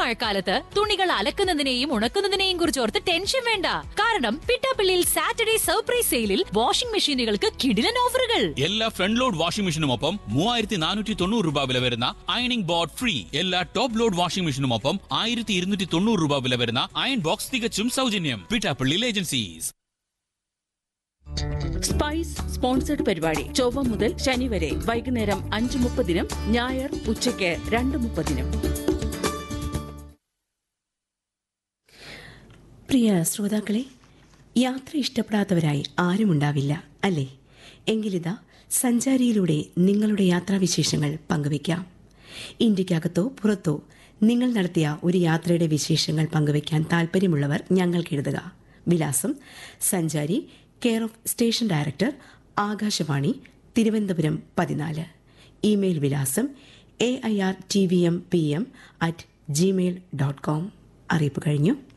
മഴക്കാലത്ത് തുണികൾ അലക്കുന്നതിനെയും ഉണക്കുന്നതിനെയും കുറിച്ച് ഓർത്ത് ടെൻഷൻ വേണ്ട കാരണം പിട്ടാപ്പിള്ളിയിൽ സാറ്റർഡേ സർപ്രൈസ് സെയിലിൽ വാഷിംഗ് മെഷീനുകൾക്ക് കിടിലൻ ഓഫറുകൾ എല്ലാ ഫ്രണ്ട് ലോഡ് വാഷിംഗ് മെഷീനുമൊപ്പം മൂവായിരത്തി നാനൂറ്റി തൊണ്ണൂറ് രൂപ വില വരുന്ന അയണിംഗ് ബോർഡ് ഫ്രീ എല്ലാ ടോപ്പ് ലോഡ് വാഷിംഗ് മെഷീനുമൊപ്പം ആയിരത്തി ഇരുന്നൂറ്റി തൊണ്ണൂറ് രൂപ വില വരുന്ന അയൺ ബോക്സ് തികച്ചും സൗജന്യം പിറ്റാപ്പള്ളി ഏജൻസീസ് സ്പൈസ് സ്പോൺസർഡ് പരിപാടി ചൊവ്വ മുതൽ ശനി വരെ വൈകുന്നേരം അഞ്ച് മുപ്പതിനും ഞായർ ഉച്ചയ്ക്ക് രണ്ട് മുപ്പതിനും പ്രിയ ശ്രോതാക്കളെ യാത്ര ഇഷ്ടപ്പെടാത്തവരായി ആരുമുണ്ടാവില്ല അല്ലേ എങ്കിലിതാ സഞ്ചാരിയിലൂടെ നിങ്ങളുടെ യാത്രാവിശേഷങ്ങൾ പങ്കുവയ്ക്കാം ഇന്ത്യക്കകത്തോ പുറത്തോ നിങ്ങൾ നടത്തിയ ഒരു യാത്രയുടെ വിശേഷങ്ങൾ പങ്കുവയ്ക്കാൻ താല്പര്യമുള്ളവർ ഞങ്ങൾക്ക് എഴുതുക വിലാസം Sanchari care of station director Akashvani Thiruvananthapuram പതിനാല് ഇമെയിൽ വിലാസം A I R T V M P M at Gmail dot com അറിയിപ്പ് കഴിഞ്ഞു